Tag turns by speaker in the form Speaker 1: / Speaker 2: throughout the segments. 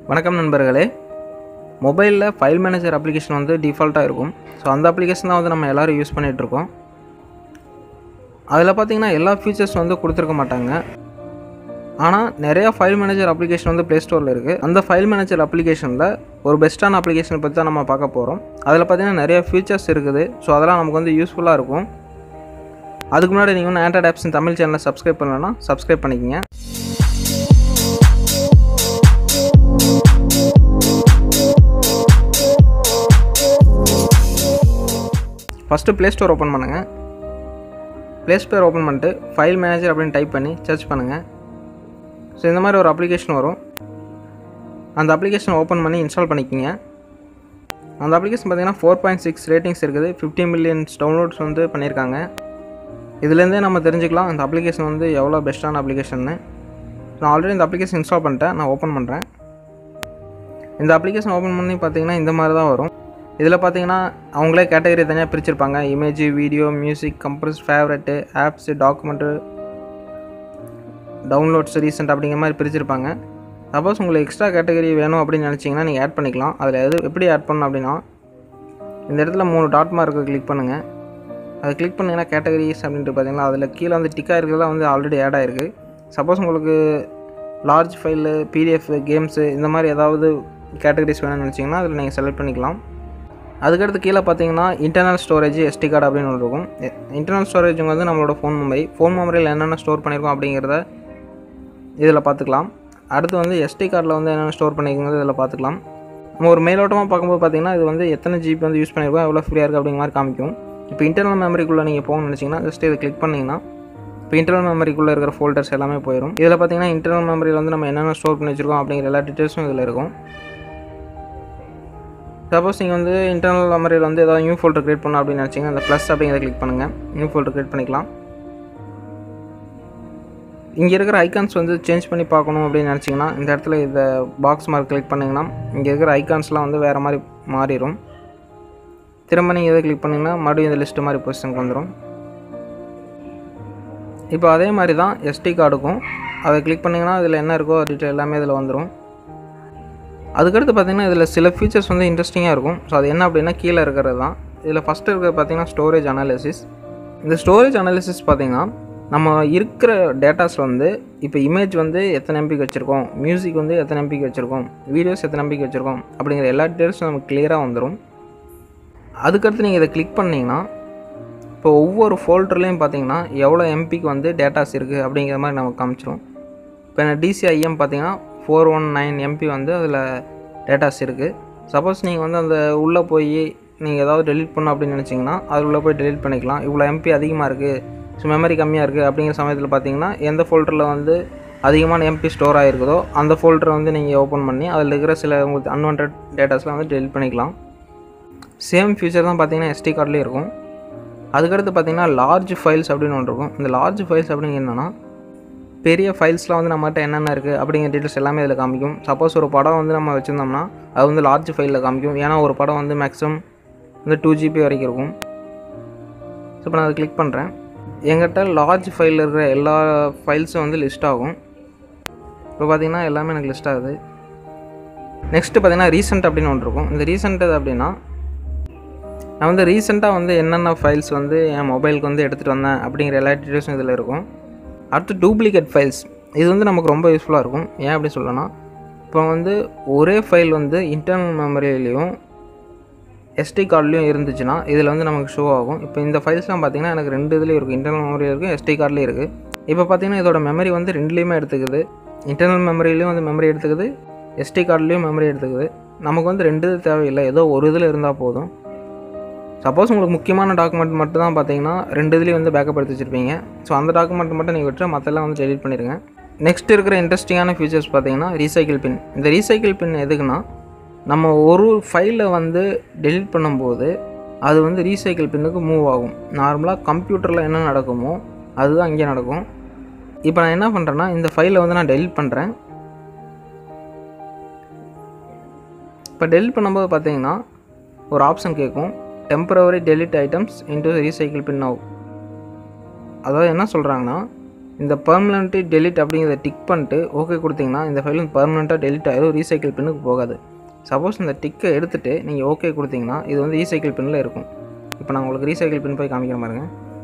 Speaker 1: வணக்கம் நண்பர்களே மொபைலில் ஃபைல் மேனேஜர் அப்ளிகேஷன் வந்து டிஃபால்ட்டாக இருக்கும் ஸோ அந்த அப்ளிகேஷன் தான் வந்து நம்ம எல்லோரும் யூஸ் பண்ணிகிட்ருக்கோம் அதில் பார்த்தீங்கன்னா எல்லா ஃபீச்சர்ஸ் வந்து கொடுத்துருக்க மாட்டாங்க ஆனால் நிறையா ஃபைல் மேனேஜர் அப்ளிகேஷன் வந்து ப்ளே ஸ்டோரில் இருக்குது அந்த ஃபைல் மேனேஜர் அப்ளிகேஷனில் ஒரு பெஸ்ட்டான அப்ளிகேஷனை பற்றி தான் நம்ம பார்க்க போகிறோம் அதில் பார்த்தீங்கன்னா நிறைய ஃபீச்சர்ஸ் இருக்குது ஸோ அதெல்லாம் நமக்கு வந்து யூஸ்ஃபுல்லாக இருக்கும் அதுக்கு முன்னாடி நீங்கள் ஒன்று ஆண்ட்ராய்ட் ஆப்ஸ் தமிழ் சேனலை சப்ஸ்கிரைப் பண்ணலன்னா சப்ஸ்கிரைப் பண்ணிக்கங்க ஃபஸ்ட்டு ப்ளே ஸ்டோர் ஓப்பன் பண்ணுங்கள் ப்ளே ஸ்டோர் ஓப்பன் பண்ணிட்டு ஃபைல் மேனேஜர் அப்படின்னு டைப் பண்ணி சர்ச் பண்ணுங்கள் ஸோ இந்த மாதிரி ஒரு அப்ளிகேஷன் வரும் அந்த அப்ளிகேஷன் ஓப்பன் பண்ணி இன்ஸ்டால் பண்ணிக்கிங்க அந்த அப்ளிகேஷன் பார்த்தீங்கன்னா ஃபோர் பாயிண்ட் சிக்ஸ் ரேட்டிங்ஸ் இருக்குது ஃபிஃப்டி மில்லியன்ஸ் டவுன்லோட்ஸ் வந்து பண்ணியிருக்காங்க இதுலேருந்தே நம்ம தெரிஞ்சுக்கலாம் இந்த அப்ளிகேஷன் வந்து எவ்வளோ பெஸ்ட்டான அப்ளிகேஷன்னு நான் ஆல்ரெடி இந்த அப்ளிகேஷன் இன்ஸ்டால் பண்ணிட்டேன் நான் ஓப்பன் பண்ணுறேன் இந்த அப்ளிகேஷன் ஓப்பன் பண்ணி பார்த்தீங்கன்னா இந்த மாதிரி தான் வரும் இதில் பார்த்தீங்கன்னா அவங்களே கேட்டகரி தனியாக பிரிச்சிருப்பாங்க image video music compress favourite apps document downloads recent அப்படிங்கிற மாதிரி பிரிச்சிருப்பாங்க சப்போஸ் உங்களுக்கு எக்ஸ்ட்ரா கேட்டகரி வேணும் அப்படின்னு நினச்சிங்கன்னா நீங்கள் ஆட் பண்ணிக்கலாம் அதில் எது எப்படி ஆட் பண்ணணும் அப்படின்னா இந்த இடத்துல மூணு டாட் மார்க்கு கிளிக் பண்ணுங்கள் அதை கிளிக் பண்ணிங்கன்னா கேட்டகரிஸ் அப்படின்ட்டு பார்த்தீங்கன்னா அதில் கீழே வந்து டிக்காக இருக்கிறதெல்லாம் வந்து ஆல்ரெடி ஆட் ஆகிருக்கு சப்போஸ் உங்களுக்கு லார்ஜ் ஃபைலு பிடிஎஃப் கேம்ஸு இந்த மாதிரி ஏதாவது கேட்டகரிஸ் வேணும்னு நினச்சிங்கன்னா அதில் நீங்கள் செலக்ட் பண்ணிக்கலாம் அதுக்கடுத்து கீழே பார்த்தீங்கன்னா இன்டர்னல் ஸ்டோரேஜ் எஸ்டி கார்டு அப்படின்னு ஒன்று இருக்கும் இன்டர்னல் ஸ்டோரேஜ் வந்து நம்மளோட ஃபோன் மெமரி ஃபோன் மெமரியில் என்னென்ன ஸ்டோர் பண்ணியிருக்கோம் அப்படிங்கிறத இதில் பார்த்துக்கலாம் அடுத்து வந்து எஸ்டி கார்டில் வந்து என்னென்ன ஸ்டோர் பண்ணியிருக்கிறது இதில் பார்த்துக்கலாம் நம்ம ஒரு மேலோட்டமாக பார்க்கும்போது பார்த்தீங்கன்னா இது வந்து எத்தனை ஜிபி வந்து யூஸ் பண்ணியிருக்கோம் எவ்வளோ ஃப்ரீயாக இருக்குது அப்படிங்கிற மாதிரி காமிக்கும் இப்போ இன்டர்னல் மெமரிக்குள்ளே நீங்கள் போகணும்னு நினச்சிங்கன்னா ஜஸ்ட் இதை கிளிக் பண்ணிங்கன்னா இப்போ இன்டர்னல் மெமரிக்குள்ளே இருக்கிற ஃபோல்டர்ஸ் எல்லாமே போயிடும் இதில் பார்த்தீங்கன்னா இன்டர்னல் மெமரியில் வந்து நம்ம என்னென்ன ஸ்டோர் பண்ணி வச்சிருக்கோம் அப்படிங்கிற எல்லா டீட்டெயில்ஸும் இதில் இருக்கும் சப்போஸ் நீங்கள் வந்து இன்டர்னல் மெமரியில் வந்து ஏதாவது நியூ ஃபோல்டர் க்ரியேட் பண்ணணும் அப்படின்னு நினச்சிங்கன்னா அந்த ப்ளஸ் அப்படிங்கிறத கிளிக் பண்ணுங்கள் நியூ ஃபோல்டர் க்ரியேட் பண்ணிக்கலாம் இங்கே இருக்கிற ஐகான்ஸ் வந்து சேஞ்ச் பண்ணி பார்க்கணும் அப்படின்னு நினச்சிங்கன்னா இந்த இடத்துல இந்த பாக்ஸ் மார்க் கிளிக் பண்ணிங்கன்னா இங்கே இருக்கிற ஐகான்ஸ்லாம் வந்து வேறு மாதிரி மாறிடும் திரும்ப நீங்கள் இதை கிளிக் பண்ணிங்கன்னா மறுபடியும் இந்த லிஸ்ட்டு மாதிரி பொசிஷனுக்கு வந்துடும் இப்போ அதே மாதிரி தான் எஸ்டி கார்டுக்கும் அதை கிளிக் பண்ணிங்கன்னா இதில் என்ன இருக்கோ டீட்டெயில் எல்லாமே இதில் வந்துடும் அதுக்கடுத்து பார்த்திங்கன்னா இதில் சில ஃபீச்சர்ஸ் வந்து இன்ட்ரெஸ்டிங்காக இருக்கும் ஸோ அது என்ன அப்படின்னா கீழே இருக்கிறது தான் இதில் ஃபஸ்ட்டு இருக்கிறது பார்த்திங்கன்னா ஸ்டோரேஜ் அனாலிசிஸ் இந்த ஸ்டோரேஜ் அனாலிசிஸ் பார்த்திங்கன்னா நம்ம இருக்கிற டேட்டாஸ் வந்து இப்போ இமேஜ் வந்து எத்தனை எம்பிக்கு வச்சுருக்கோம் மியூசிக் வந்து எத்தனை எம்பிக்கு வச்சுருக்கோம் வீடியோஸ் எத்தனை எம்பிக்கு வச்சுருக்கோம் அப்படிங்கிற எல்லா டீட்டெயில்ஸும் நமக்கு கிளியராக வந்துடும் அதுக்கடுத்து நீங்கள் இதை கிளிக் பண்ணிங்கன்னா இப்போ ஒவ்வொரு ஃபோல்டர்லேயும் பார்த்தீங்கன்னா எவ்வளோ எம்பிக்கு வந்து டேட்டாஸ் இருக்குது அப்படிங்கிற மாதிரி நமக்கு காமிச்சிரும் இப்போ என்ன டிசிஐஎம் பார்த்தீங்கன்னா ஃபோர் ஒன் நைன் எம்பி வந்து அதில் டேட்டாஸ் இருக்குது சப்போஸ் நீங்கள் வந்து அந்த உள்ளே போய் நீங்கள் ஏதாவது டெலிட் பண்ணணும் அப்படின்னு நினச்சிங்கன்னா அது உள்ளே போய் டெலிட் பண்ணிக்கலாம் இவ்வளோ எம்பி அதிகமாக இருக்குது ஸோ மெமரி கம்மியாக இருக்குது அப்படிங்கிற சமயத்தில் பார்த்தீங்கன்னா எந்த ஃபோல்டரில் வந்து அதிகமான எம்பி ஸ்டோர் ஆகிருக்குதோ அந்த ஃபோல்டரை வந்து நீங்கள் ஓப்பன் பண்ணி அதில் இருக்கிற சில உங்களுக்கு அன்வான்ட் டேட்டாஸ்லாம் வந்து டெலிட் பண்ணிக்கலாம் சேம் ஃபியூச்சர் தான் பார்த்தீங்கன்னா எஸ்டி கார்ட்லேயும் இருக்கும் அதுக்கடுத்து பார்த்தீங்கன்னா லார்ஜ் ஃபைல்ஸ் அப்படின்னு ஒன்று இருக்கும் இந்த லார்ஜ் ஃபைல்ஸ் அப்படிங்க என்னென்னா பெரிய ஃபைல்ஸ்லாம் வந்து நம்மகிட்ட என்னென்ன இருக்குது அப்படிங்கிற டீட்டெயில்ஸ் எல்லாமே இதில் காமிக்கும் சப்போஸ் ஒரு படம் வந்து நம்ம வச்சுருந்தோம்னா அது வந்து லார்ஜ் ஃபைலில் காமிக்கும் ஏன்னா ஒரு படம் வந்து மேக்ஸிமம் வந்து டூ ஜிபி வரைக்கும் இருக்கும் ஸோ இப்போ நான் அதை கிளிக் பண்ணுறேன் எங்கிட்ட லார்ஜ் ஃபைலில் இருக்கிற எல்லா ஃபைல்ஸும் வந்து லிஸ்ட் ஆகும் இப்போ பார்த்தீங்கன்னா எல்லாமே எனக்கு லிஸ்ட் ஆகுது நெக்ஸ்ட்டு பார்த்தீங்கன்னா ரீசெண்ட் அப்படின்னு ஒன்று இருக்கும் இந்த ரீசெண்ட் அப்படின்னா நான் வந்து ரீசெண்டாக வந்து என்னென்ன ஃபைல்ஸ் வந்து என் மொபைலுக்கு வந்து எடுத்துகிட்டு வந்தேன் அப்படிங்கிற எல்லா டீட்டெயில்ஸும் இதில் இருக்கும் அடுத்து டூப்ளிகேட் ஃபைல்ஸ் இது வந்து நமக்கு ரொம்ப யூஸ்ஃபுல்லாக இருக்கும் ஏன் அப்படி சொல்லனா இப்போ வந்து ஒரே ஃபைல் வந்து இன்டர்னல் மெமரியிலையும் எஸ்டி கார்ட்லேயும் இருந்துச்சுன்னா இதில் வந்து நமக்கு ஷோ ஆகும் இப்போ இந்த ஃபைல்ஸ்லாம் பார்த்திங்கன்னா எனக்கு ரெண்டு இதுலேயும் இருக்குது இன்டர்னல் மெமரியில் இருக்குது எஸ்டி கார்ட்லேயும் இருக்குது இப்போ பார்த்திங்கன்னா இதோட மெமரி வந்து ரெண்டுலேயுமே எடுத்துக்குது இன்டர்னல் மெமரிலையும் வந்து மெமரி எடுத்துக்குது எஸ்டி கார்ட்லேயும் மெமரி எடுத்துக்குது நமக்கு வந்து ரெண்டு இது தேவையில்லை ஏதோ ஒரு இதில் இருந்தால் போதும் சப்போஸ் உங்களுக்கு முக்கியமான டாக்குமெண்ட் மட்டும் தான் பார்த்தீங்கன்னா ரெண்டு இதுலேயும் வந்து பேக்கப் எடுத்து வச்சுருப்பீங்க ஸோ அந்த டாக்குமெண்ட் மட்டும் நீங்கள் விட்டு மற்றெல்லாம் வந்து டெலிட் பண்ணிடுங்க நெக்ஸ்ட் இருக்கிற இன்ட்ரெஸ்டிங்கான ஃபீச்சர்ஸ் பார்த்தீங்கன்னா ரீசைக்கிள் பின் இந்த ரீசைக்கிள் பின் எதுக்குன்னா நம்ம ஒரு ஃபைலை வந்து டெலிட் பண்ணும்போது அது வந்து ரீசைக்கிள் பின்னுக்கு மூவ் ஆகும் நார்மலாக கம்ப்யூட்டரில் என்ன நடக்குமோ அதுதான் இங்கே நடக்கும் இப்போ நான் என்ன பண்ணுறேன்னா இந்த ஃபைலை வந்து நான் டெலிட் பண்ணுறேன் இப்போ டெலிட் பண்ணும்போது பார்த்தீங்கன்னா ஒரு ஆப்ஷன் கேட்கும் temporary delete items into recycle bin now அதாவது என்ன சொல்கிறாங்கன்னா இந்த பர்மனெண்ட்டு டெலிட் அப்படிங்கிறத டிக் பண்ணிட்டு ஓகே கொடுத்தீங்கன்னா இந்த ஃபைல் வந்து பர்மனெண்ட்டாக டெலிட் ஆகிடும் ரீசைக்கிள் பின்னுக்கு போகாது சப்போஸ் இந்த டிக்கை எடுத்துகிட்டு நீங்கள் ஓகே கொடுத்தீங்கன்னா இது வந்து ரீசைக்கிள் பின்னில் இருக்கும் இப்போ நான் உங்களுக்கு ரீசைக்கிள் பின் போய் காமிக்கிற பாருங்க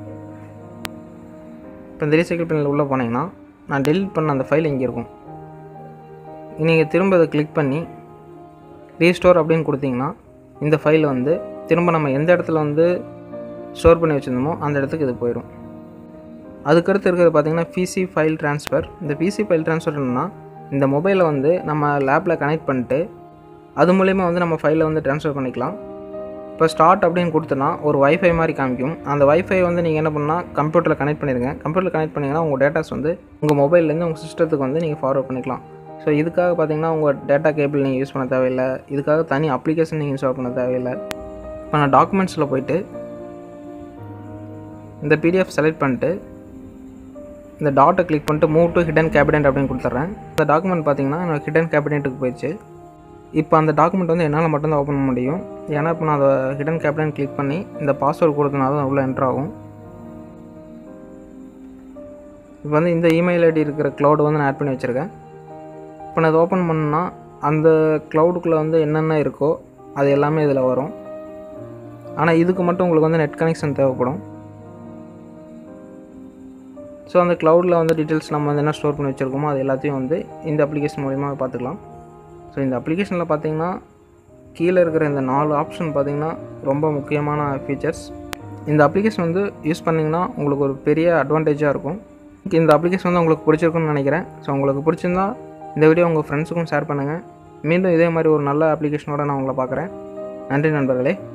Speaker 1: இப்போ இந்த ரீசைக்கிள் பின்னில் உள்ளே போனீங்கன்னா நான் டெலிட் பண்ண அந்த ஃபைல் இங்கே இருக்கும் நீங்கள் திரும்ப அதை கிளிக் பண்ணி ரீஸ்டோர் அப்படின்னு கொடுத்தீங்கன்னா இந்த ஃபைல் வந்து திரும்ப நம்ம எந்த இடத்துல வந்து ஸ்டோர் பண்ணி வச்சுருந்தோமோ அந்த இடத்துக்கு இது போயிடும் அதுக்கடுத்து இருக்கிறது பார்த்தீங்கன்னா பிசி ஃபைல் ட்ரான்ஸ்ஃபர் இந்த பிசி ஃபைல் ட்ரான்ஸ்ஃபர் என்னன்னா இந்த மொபைலை வந்து நம்ம லேப்பில் கனெக்ட் பண்ணிட்டு அது மூலயமா வந்து நம்ம ஃபைலை வந்து ட்ரான்ஸ்ஃபர் பண்ணிக்கலாம் இப்போ ஸ்டார்ட் அப்படின்னு கொடுத்தனா ஒரு வைஃபை மாதிரி காமிக்கும் அந்த வைஃபை வந்து நீங்கள் என்ன பண்ணால் கம்ப்யூட்டரில் கனெக்ட் பண்ணிடுங்க கம்ப்யூட்டரில் கனெக்ட் பண்ணிங்கன்னா உங்கள் டேட்டாஸ் வந்து உங்கள் மொபைல்லேருந்து உங்கள் சிஸ்டத்துக்கு வந்து நீங்கள் ஃபார்வர்ட் பண்ணிக்கலாம் ஸோ இதுக்காக பார்த்தீங்கன்னா உங்கள் டேட்டா கேபிள் நீங்கள் யூஸ் பண்ண தேவையில்லை இதுக்காக தனி அப்ளிகேஷன் நீங்கள் இன்ஸ்டால் பண்ண தேவையில்லை இப்போ நான் டாக்குமெண்ட்ஸில் போயிட்டு இந்த பிடிஎஃப் செலக்ட் பண்ணிட்டு இந்த டாட்டை கிளிக் பண்ணிட்டு மூவ் டு ஹிடன் கேபினெட் அப்படின்னு கொடுத்துட்றேன் இந்த டாக்குமெண்ட் பார்த்தீங்கன்னா என்னோட ஹிடன் கேபினெட்டுக்கு போயிடுச்சு இப்போ அந்த டாக்குமெண்ட் வந்து என்னால் மட்டும்தான் ஓப்பன் பண்ண முடியும் ஏன்னா இப்போ நான் அதை ஹிடன் கேபினெட் கிளிக் பண்ணி இந்த பாஸ்வேர்டு கொடுத்தனா தான் உள்ளே என்ட்ரு ஆகும் இப்போ வந்து இந்த இமெயில் ஐடி இருக்கிற க்ளவுடு வந்து நான் ஆட் பண்ணி வச்சுருக்கேன் இப்போ நான் அதை ஓப்பன் பண்ணேன்னா அந்த க்ளவுடுக்குள்ளே வந்து என்னென்ன இருக்கோ அது எல்லாமே இதில் வரும் ஆனால் இதுக்கு மட்டும் உங்களுக்கு வந்து நெட் கனெக்ஷன் தேவைப்படும் ஸோ அந்த க்ளவுடில் வந்து டீட்டெயில்ஸ் நம்ம வந்து என்ன ஸ்டோர் பண்ணி வச்சுருக்கோமோ அது எல்லாத்தையும் வந்து இந்த அப்ளிகேஷன் மூலிமா பார்த்துக்கலாம் ஸோ இந்த அப்ளிகேஷனில் பார்த்தீங்கன்னா கீழே இருக்கிற இந்த நாலு ஆப்ஷன் பார்த்தீங்கன்னா ரொம்ப முக்கியமான ஃபீச்சர்ஸ் இந்த அப்ளிகேஷன் வந்து யூஸ் பண்ணிங்கன்னா உங்களுக்கு ஒரு பெரிய அட்வான்டேஜாக இருக்கும் இந்த அப்ளிகேஷன் வந்து உங்களுக்கு பிடிச்சிருக்குன்னு நினைக்கிறேன் ஸோ உங்களுக்கு பிடிச்சிருந்தா இந்த வீடியோ உங்கள் ஃப்ரெண்ட்ஸுக்கும் ஷேர் பண்ணுங்கள் மீண்டும் இதே மாதிரி ஒரு நல்ல அப்ளிகேஷனோட நான் உங்களை பார்க்குறேன் நன்றி நண்பர்களே